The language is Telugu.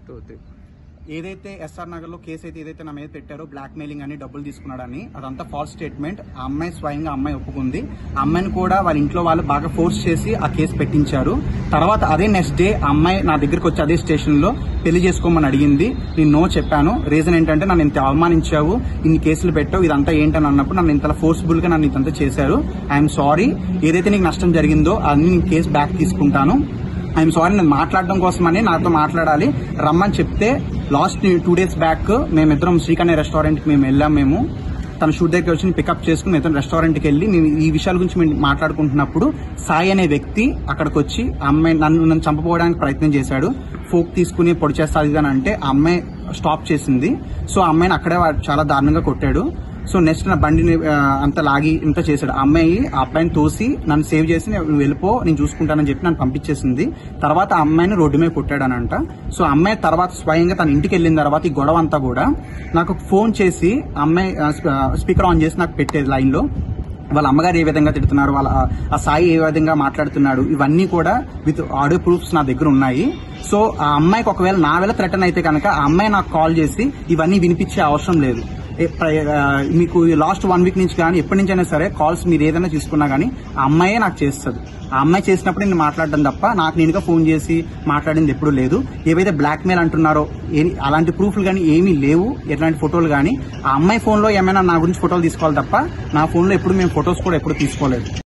ఏదైతే ఎస్ఆర్ నగర్ లో కేసు అయితే ఏదైతే నా మీద పెట్టారో బ్లాక్ మెయిలింగ్ అని డబ్బులు తీసుకున్నాడని అదంతా ఫాల్స్ స్టేట్మెంట్ ఆ అమ్మాయి స్వయంగా ఆ అమ్మాయి ఒప్పుకుంది ఆ అమ్మాయిని కూడా వాళ్ళ ఇంట్లో వాళ్ళు బాగా ఫోర్స్ చేసి ఆ కేసు పెట్టించారు తర్వాత అదే నెక్స్ట్ డే ఆ అమ్మాయి నా దగ్గరికి వచ్చి అదే స్టేషన్ లో పెళ్లి చేసుకోమని అడిగింది నేను నో చెప్పాను రీజన్ ఏంటంటే నన్ను ఇంత అవమానించావు ఇన్ని కేసులు పెట్టావు ఇదంతా ఏంటని అన్నప్పుడు నన్ను ఇంత ఫోర్స్ఫుల్ గా నన్ను ఇంతంతా చేశారు ఐఎమ్ సారీ ఏదైతే నీకు నష్టం జరిగిందో అన్ని నేను కేసు బ్యాక్ తీసుకుంటాను ఐఎమ్ సారీ నేను మాట్లాడడం కోసమని నాతో మాట్లాడాలి రమ్మని చెప్తే లాస్ట్ టూ డేస్ బ్యాక్ మేమిద్దరం శ్రీకన్య రెస్టారెంట్ కి మేము వెళ్ళాం మేము తన షూట్ దగ్గర వచ్చి పికప్ చేసుకుని ఇతను రెస్టారెంట్ కి వెళ్ళి మేము ఈ విషయాల గురించి మేము మాట్లాడుకుంటున్నప్పుడు సాయి అనే వ్యక్తి అక్కడికి వచ్చి ఆ అమ్మాయి నన్ను నన్ను చంపబోవడానికి ప్రయత్నం చేశాడు ఫోక్ తీసుకుని పొడి చేస్తా అది ఇది అని అంటే ఆ అమ్మాయి స్టాప్ చేసింది సో ఆ అమ్మాయిని అక్కడే వాడు చాలా దారుణంగా కొట్టాడు సో నెక్స్ట్ నా బండిని ఆ, అంత లాగి ఇంత చేశాడు ఆ అమ్మాయి ఆ అబ్బాయిని తోసి నన్ను సేవ్ చేసి నువ్వు వెళ్ళిపో నేను చూసుకుంటానని చెప్పి నన్ను పంపించేసింది తర్వాత ఆ అమ్మాయిని రోడ్డు మీద కొట్టాడనంట సో ఆ అమ్మాయి తర్వాత స్వయంగా తన ఇంటికి వెళ్ళిన తర్వాత ఈ గొడవ అంతా కూడా నాకు ఫోన్ చేసి ఆ అమ్మాయి స్పీకర్ ఆన్ చేసి నాకు పెట్టేది లైన్ లో వాళ్ళ అమ్మగారు ఏ విధంగా తిడుతున్నారు వాళ్ళ ఆ సాయి ఏ విధంగా మాట్లాడుతున్నాడు ఇవన్నీ కూడా విత్ ఆడియో ప్రూఫ్స్ నా దగ్గర ఉన్నాయి సో ఆ అమ్మాయికి ఒకవేళ నా వేళ థ్రెటన్ అయితే కనుక ఆ అమ్మాయి నాకు కాల్ చేసి ఇవన్నీ వినిపించే అవసరం లేదు ఏ ప్ర- ఆ, మీకు లాస్ట్ వన్ వీక్ నుంచి కానీ ఎప్పటి నుంచైనా సరే కాల్స్ మీరు ఏదైనా తీసుకున్నా కానీ ఆ అమ్మాయే నాకు చేస్తుంది ఆ అమ్మాయి చేసినప్పుడు నేను మాట్లాడడం తప్ప నాకు నేనుగా ఫోన్ చేసి మాట్లాడింది ఎప్పుడు లేదు ఏవైతే బ్లాక్ మెయిల్ అంటున్నారో ఏ- అలాంటి ప్రూఫ్లు కానీ ఏమీ లేవు ఎట్లాంటి ఫోటోలు కానీ ఆ అమ్మాయి ఫోన్లో ఏమైనా నా గురించి ఫోటోలు తీసుకోవాలి తప్ప నా ఫోన్లో ఎప్పుడు మేము ఫొటోస్ కూడా ఎప్పుడు తీసుకోలేదు